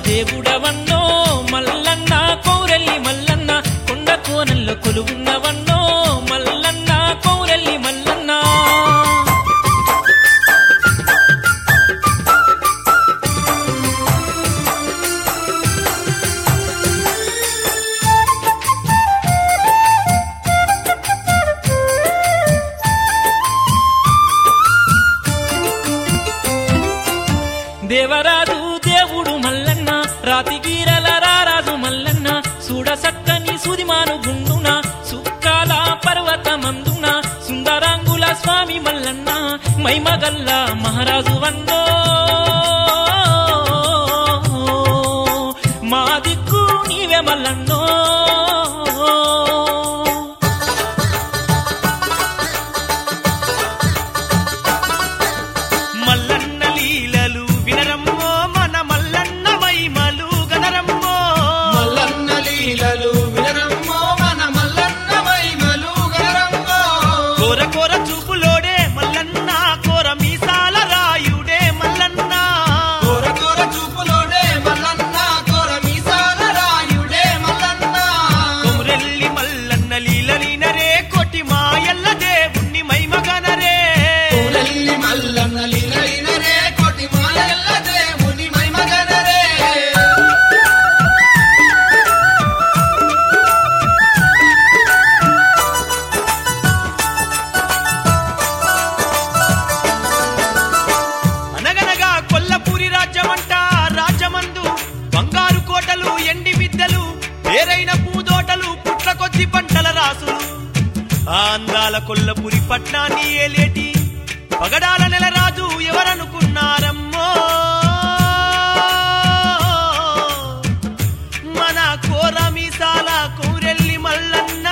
దేవుడవన్నో మల్లన్న కౌరెల్లి మల్లన్న కొండ కోనల్లో కొలువున్నవన్నో మల్లన్న కౌరెల్లి మల్లన్న దేవరాజు దేవుడు మల్లన్న రాతిగీరల రారాజు మల్లన్న చూడ సక్కని సుదిమాను గుండున సుక్కాల పర్వతమందున సుందరాంగుల స్వామి మల్లన్న మైమగల్ల మహారాజు వన్నో మా దిక్కు నీవే మల్లన్నో మల్లన్న లీలలు వినరమ్మో మన మల్లన్న మైమలు గనరమ్మో మల్లన్న లీలలు వినరమ్మో మన మల్లన్న మహిమలు గరమ్మో కోర కోర చూపులోడే మల్లన్న కోర మీసాల రాయుడే మల్లన్న కోర కోర చూపులోడే మల్లన్న కోర మీసాల రాయుడే మల్లన్న కొమురెల్లి మల్లన్న లీలలీనరే కోటి మాయల్ల దేవుణ్ణి మైమగనరే కోరెల్లి మల్లన్న లీలలినరే కోటి మాయల్ల దేవుని మహిమగనరే అనగనగా కొల్లపూరి రాజ్యమంట రాజ్యమందు బంగారు కోటలు ఎండి విద్యలు వేరైన పూదోటలు పుట్ల కొద్ది పంటల రాసులు ఆ అందాల కొల్లపురి పట్నాన్ని ఏలేటి పగడాల నెల రాజు ఎవరనుకున్నారమ్మో మన కోర మీసాల కౌరెల్లి మల్లన్న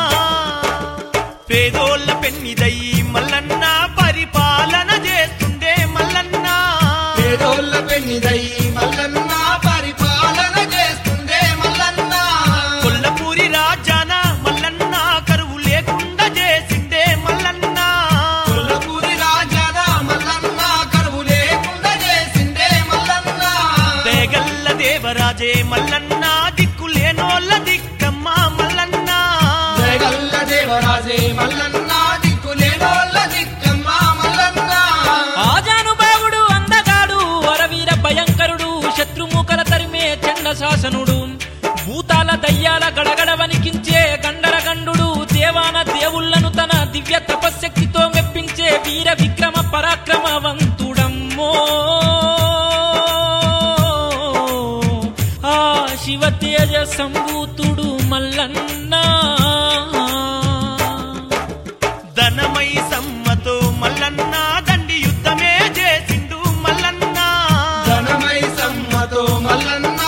పేదోళ్ళ పెన్నిదయ్యి మల్లన్న పరిపాలన చేస్తుండే మల్లన్న పేదోళ్ళ పెన్నిదై మల్లన్న పరిపాలన చేస్తుండే మల్లన్న కొల్లపూరి రాజాన మల్లన్న కరువు లేకుండా చేసిండే మల్లన్న కొల్లపూరి రాజాన మల్లన్న కరువు లేకుండా చేసిండే మల్లన్న దేగల్ల దేవరాజే మల్లన్న దిక్కులేనోళ్ళ దిక్కమ్మ మల్లన్న జయగల్ల దేవరాజే మల్లన్న దిక్కులేనోళ్ళ దిక్కమ్మ మల్లన్న ఆజానుభావుడు అందగాడు వరవీర భయంకరుడు శత్రుముఖల తరిమే చండ శాసనుడు భూతాల దయ్యాల గడగడ వణికించే గండరగండు దేవాన దేవుళ్లను తన దివ్య తపశ్శక్తితో మెప్పించే వీర విక్రమ పరాక్రమవంతుడమ్మో ఆ శివ తేజ సంభూతుడు మల్లన్నా ధనమై సమ్మతో మల్లన్న దండి యుద్ధమే చేసిండు మల్లన్న ధనమై సమ్మతో మల్లన్న